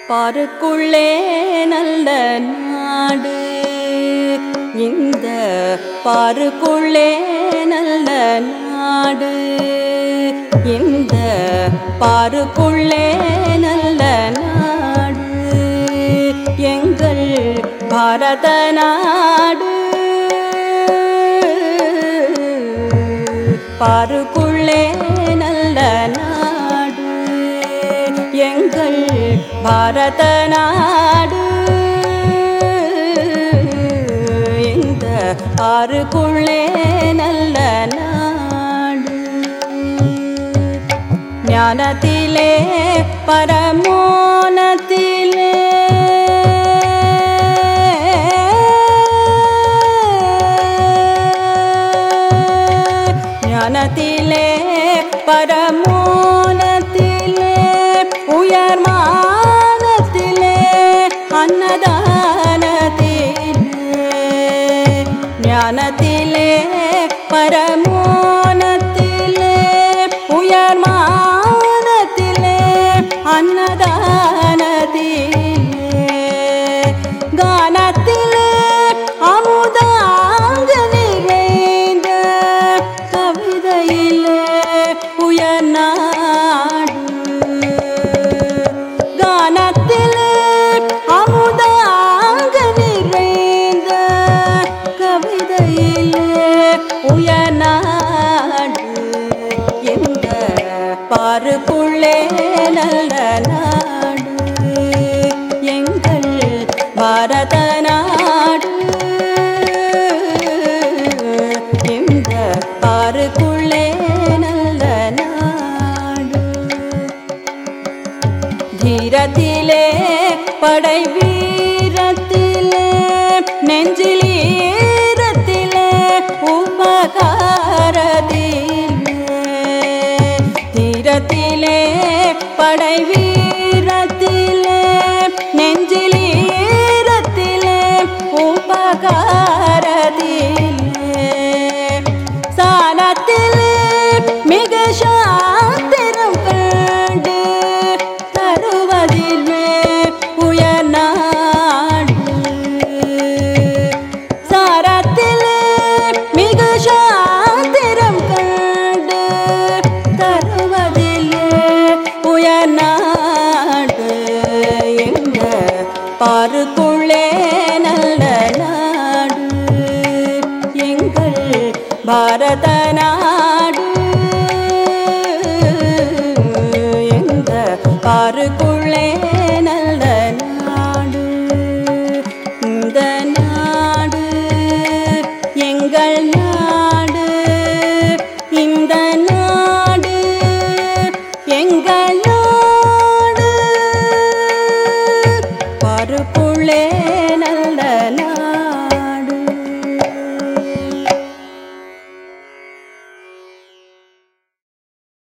பாருக்குள்ளே நல்ல நாடு இந்த பாருக்குள்ளே நல்ல நாடு இந்த பாருக்குள்ளே நல்ல நாடு எங்கள் பாரத நாடு பாருக்குள்ளே நல்ல நாடு எங்கள் பாரத நாடு இந்த ஆறுக்குள்ளே நல்ல நாடு ஞானத்திலே பரமோனத்திலே ஞானத்திலே பரமோனத்திலே உயர் மானத்திலே அன்னதானத்திலே ஞானத்திலே பரமோனத்திலே உயர் மானத்திலே அன்னதானத்திலே கானத்திலே அமுதாக நிறைந்த கவிதையிலே உயர் நாடு கானத்திலே அமுதாக நிறைந்த கவிதையிலே உயர் நாடு எந்த பாருக்குள்ளே நல்ல நாடு எங்கள் பாரத நாடு இந்த பாருக்குள்ளே நல்ல நாடு தீரத்திலே படை வீரத்திலே நெஞ்சில் ஈரத்திலே உபகாரத்திலே தீரத்திலே படை வீரத்திலே நெஞ்சில் ஈரத்திலே உபகாரத்திலே சாலத்திலே மிக சாத்திரம் கண்டு தருவதிலே உயர் நாடு சாரத்திலே மிக சாத்திரம் கண்டு தருவதிலே உயர் நாடு எங்க பாருக்குள்ளே நல்ல நாடு எங்கள் பாரத நாடு எங்க பாருக்குள்ளே நல்ல நாடு இந்த